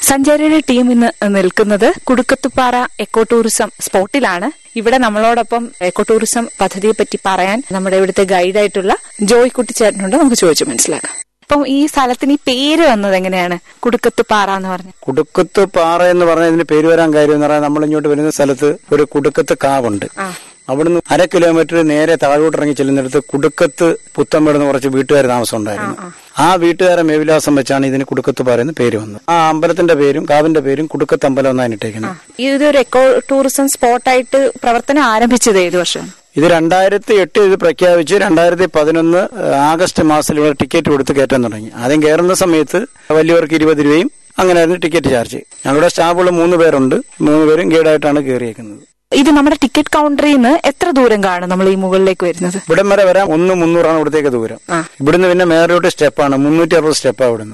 സഞ്ചാരിയുടെ team ഇന്ന് നിൽക്കുന്നത് കുടുക്കത്തുപാറ eco tourism സ്പോട്ടിലാണ് ഇവിടെ നമ്മളോടൊപ്പം എക്കോ ടൂറിസം പദ്ധതിയെ പറ്റി പറയാൻ നമ്മുടെ ഇവിടുത്തെ ഗൈഡായിട്ടുള്ള ജോയ് കുട്ടിച്ചേട്ടനുണ്ട് നമുക്ക് ചോദിച്ചു മനസ്സിലാക്കാം അപ്പം ഈ സ്ഥലത്തിന് ഈ പേര് വന്നത് എങ്ങനെയാണ് കുടുക്കത്തുപാറ എന്ന് പറഞ്ഞു കുടുക്കത്ത് പാറ എന്ന് പറഞ്ഞ ഇതിന് പേര് വരാൻ കാര്യം എന്ന് പറഞ്ഞാൽ നമ്മൾ ഇങ്ങോട്ട് വരുന്ന സ്ഥലത്ത് ഒരു കുടുക്കത്ത് കാവുണ്ട് അവിടുന്ന് അര കിലോമീറ്റർ നേരെ താഴോട്ട് ഇറങ്ങി ചെല്ലുന്നിടത്ത് കുടുക്കത്ത് പുത്തമ്പേടുന്ന കുറച്ച് വീട്ടുകാർ താമസം ഉണ്ടായിരുന്നു ആ വീട്ടുകാരെ മേവിലാസം വെച്ചാണ് ഇതിന് കുടുക്കത്ത് പാറ എന്ന് പേര് വന്നത് ആ അമ്പലത്തിന്റെ പേരും കാവിന്റെ പേരും കുടുക്കത്ത് അമ്പലം എന്നാണ് ഇട്ടേക്കുന്നത് ഇതൊരു എക്കോ ടൂറിസം സ്പോട്ടായിട്ട് പ്രവർത്തനം ആരംഭിച്ചത് ഏത് വർഷം ഇത് രണ്ടായിരത്തി എട്ട് ഇത് പ്രഖ്യാപിച്ച് രണ്ടായിരത്തി പതിനൊന്ന് ആഗസ്റ്റ് മാസത്തിൽ ഇവിടെ ടിക്കറ്റ് കൊടുത്ത് കയറ്റാൻ തുടങ്ങി ആദ്യം കയറുന്ന സമയത്ത് വലിയവർക്ക് ഇരുപത് രൂപയും അങ്ങനെയായിരുന്നു ടിക്കറ്റ് ചാർജ് ഞങ്ങളുടെ സ്റ്റാഫുകൾ മൂന്ന് പേരുണ്ട് മൂന്ന് പേരും ഗൈഡായിട്ടാണ് കയറിയേക്കുന്നത് ഇത് നമ്മുടെ ടിക്കറ്റ് കൗണ്ടറിൽ നിന്ന് എത്ര ദൂരം കാണും നമ്മൾ ഈ മുകളിലേക്ക് വരുന്നത് ഇവിടം വരെ വരാൻ ഒന്ന് മുന്നൂറാണ് ഇവിടത്തേക്ക് ദൂരം ആ. ഇവിടുന്ന് പിന്നെ മേലോട്ട് സ്റ്റെപ്പാണ് മുന്നൂറ്റി അറുപത് സ്റ്റെപ്പാണ് ഇവിടുന്ന്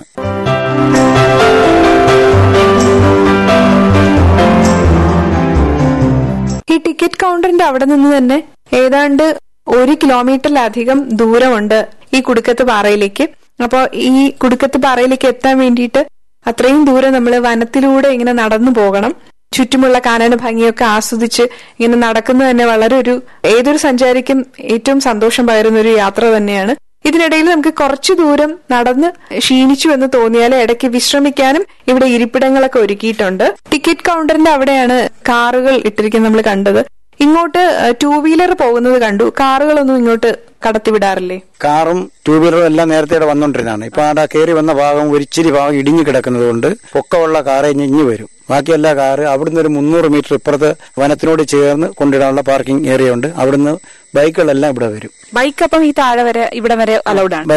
ഈ ടിക്കറ്റ് കൗണ്ടറിന്റെ അവിടെ നിന്ന് തന്നെ ഏതാണ്ട് ഒരു കിലോമീറ്ററിലധികം ദൂരമുണ്ട് ഈ കുടുക്കത്ത് പാറയിലേക്ക് അപ്പോൾ ഈ കുടുക്കത്ത് പാറയിലേക്ക് എത്താൻ വേണ്ടിയിട്ട് അത്രയും ദൂരം നമ്മൾ വനത്തിലൂടെ ഇങ്ങനെ നടന്നു പോകണം ചുറ്റുമുള്ള കാനന ഭംഗിയൊക്കെ ആസ്വദിച്ച് ഇങ്ങനെ നടക്കുന്നത് തന്നെ വളരെ ഒരു ഏതൊരു സഞ്ചാരിക്കും ഏറ്റവും സന്തോഷം പകരുന്ന ഒരു യാത്ര തന്നെയാണ് ഇതിനിടയിൽ നമുക്ക് കുറച്ചു ദൂരം നടന്ന് ക്ഷീണിച്ചു എന്ന് തോന്നിയാൽ ഇടയ്ക്ക് വിശ്രമിക്കാനും ഇവിടെ ഇരിപ്പിടങ്ങളൊക്കെ ഒരുക്കിയിട്ടുണ്ട് ടിക്കറ്റ് കൗണ്ടറിന്റെ അവിടെയാണ് കാറുകൾ ഇട്ടിരിക്കുന്നത് നമ്മൾ കണ്ടത് ഇങ്ങോട്ട് ടൂ വീലർ പോകുന്നത് കണ്ടു കാറുകളൊന്നും ഇങ്ങോട്ട് കടത്തിവിടാറില്ലേ കാറും ടൂ വീലറും എല്ലാം നേരത്തെ ഇവിടെ വന്നോണ്ടിരുന്നതാണ് ഇപ്പൊ അവിടെ കയറി വന്ന ഭാഗം ഒരിച്ചിരി ഭാഗം ഇടിഞ്ഞു കിടക്കുന്നത് കൊണ്ട് പൊക്കമുള്ള കാറ് ഇഞ്ഞ് ഇഞ്ഞു വരും ബാക്കി എല്ലാ കാറ് അവിടുന്ന് ഒരു മുന്നൂറ് മീറ്റർ ഇപ്പുറത്ത് വനത്തിനോട് ചേർന്ന് കൊണ്ടിടാനുള്ള പാർക്കിംഗ് ഏരിയ ഉണ്ട് അവിടുന്ന് ബൈക്കുകളെല്ലാം ഇവിടെ വരും ബൈക്ക് അപ്പം ഈ താഴെ വരെ ഇവിടെ വരെ അലൗഡ് ആണ്